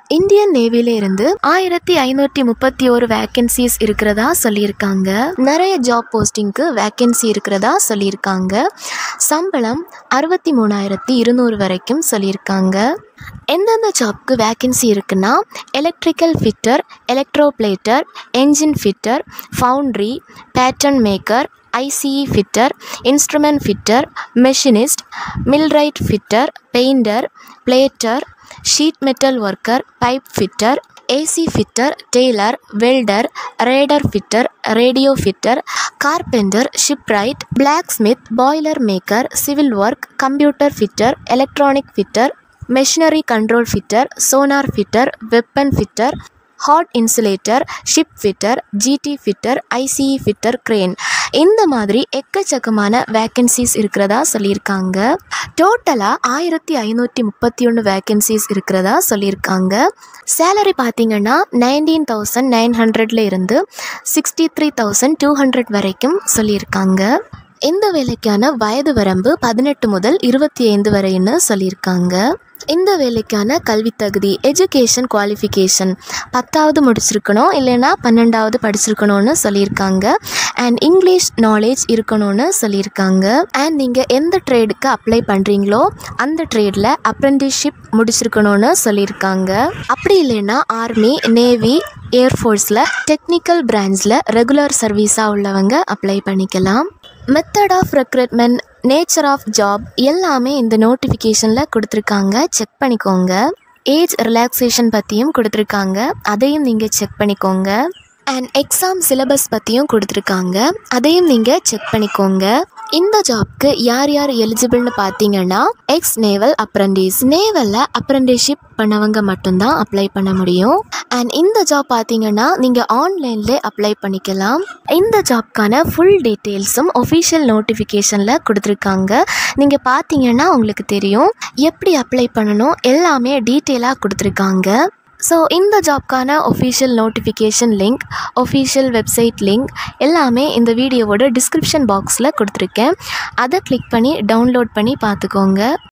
Indian நேவில இருந்து ஆயிரத்தி ஐநூற்றி முப்பத்தி ஒரு வேக்கன்சிஸ் இருக்கிறதா சொல்லியிருக்காங்க நிறைய ஜாப் போஸ்டிங்க்கு வேக்கன்சி இருக்கிறதா சொல்லியிருக்காங்க சம்பளம் அறுபத்தி மூணாயிரத்தி இருநூறு வரைக்கும் சொல்லியிருக்காங்க எந்தெந்த ஜாப்க்கு வேக்கன்சி இருக்குன்னா electrical fitter electroplater engine fitter foundry pattern maker ICE fitter instrument fitter machinist millwright fitter painter plater sheet metal worker pipe fitter AC fitter tailor welder radar fitter radio fitter carpenter shipwright blacksmith boiler maker civil work computer fitter electronic fitter machinery control fitter sonar fitter weapon fitter hot insulator ship fitter GT fitter ICE fitter crane இந்த மாதிரி எக்கச்சக்கமான vacancies இருக்கிறதா சொல்லியிருக்காங்க டோட்டலாக ஆயிரத்தி ஐநூற்றி முப்பத்தி ஒன்று வேக்கன்சிஸ் இருக்கிறதா சொல்லியிருக்காங்க சேலரி பார்த்தீங்கன்னா நைன்டீன் தௌசண்ட் நைன் ஹண்ட்ரட்ல இருந்து sixty three thousand two hundred வரைக்கும் சொல்லியிருக்காங்க இந்த வேலைக்கான வயது வரம்பு பதினெட்டு முதல் இருபத்தி ஐந்து வரைன்னு சொல்லியிருக்காங்க இந்த வேலைக்கான கல்வி தகுதி எஜுகேஷன் குவாலிஃபிகேஷன் பத்தாவது முடிச்சிருக்கணும் இல்லைன்னா பன்னெண்டாவது படிச்சிருக்கணும்னு சொல்லியிருக்காங்க அண்ட் இங்கிலீஷ் நாலேஜ் இருக்கணும்னு சொல்லியிருக்காங்க அண்ட் நீங்கள் எந்த ட்ரேடுக்கு அப்ளை பண்ணுறீங்களோ அந்த ட்ரேடில் அப்ரெண்டிஸ்ஷிப் முடிச்சிருக்கணும்னு சொல்லியிருக்காங்க அப்படி இல்லைன்னா ஆர்மி நேவி ஏர்ஃபோர்ஸில் டெக்னிக்கல் பிரான்ச்சில் ரெகுலர் சர்வீஸாக உள்ளவங்க அப்ளை பண்ணிக்கலாம் method of recruitment nature of job எல்லாமே இந்த நோட்டிஃபிகேஷனில் கொடுத்துருக்காங்க செக் பண்ணிக்கோங்க ஏஜ் ரிலாக்ஸேஷன் பற்றியும் கொடுத்துருக்காங்க அதையும் நீங்கள் செக் பண்ணிக்கோங்க அண்ட் எக்ஸாம் சிலபஸ் பற்றியும் கொடுத்துருக்காங்க அதையும் நீங்கள் செக் பண்ணிக்கோங்க இந்த ஜாப்க்கு யார் யார் எலிஜிபிள்னு பார்த்தீங்கன்னா எக்ஸ் நேவல் அப்ரண்டிஸ் நேவலில் அப்ரண்டிஸ்ஷிப் பண்ணவங்க மட்டும்தான் அப்ளை பண்ண முடியும் அண்ட் இந்த ஜாப் பார்த்தீங்கன்னா நீங்கள் ஆன்லைன்லேயே அப்ளை பண்ணிக்கலாம் இந்த ஜாப்க்கான ஃபுல் டீட்டெயில்ஸும் ஒஃபிஷியல் நோட்டிஃபிகேஷனில் கொடுத்துருக்காங்க நீங்கள் பார்த்தீங்கன்னா உங்களுக்கு தெரியும் எப்படி அப்ளை பண்ணணும் எல்லாமே டீட்டெயிலாக கொடுத்துருக்காங்க ஸோ இந்த ஜாப்க்கான official notification link official website link எல்லாமே இந்த வீடியோவோட டிஸ்கிரிப்ஷன் பாக்ஸில் கொடுத்துருக்கேன் அதை கிளிக் பண்ணி டவுன்லோட் பண்ணி பார்த்துக்கோங்க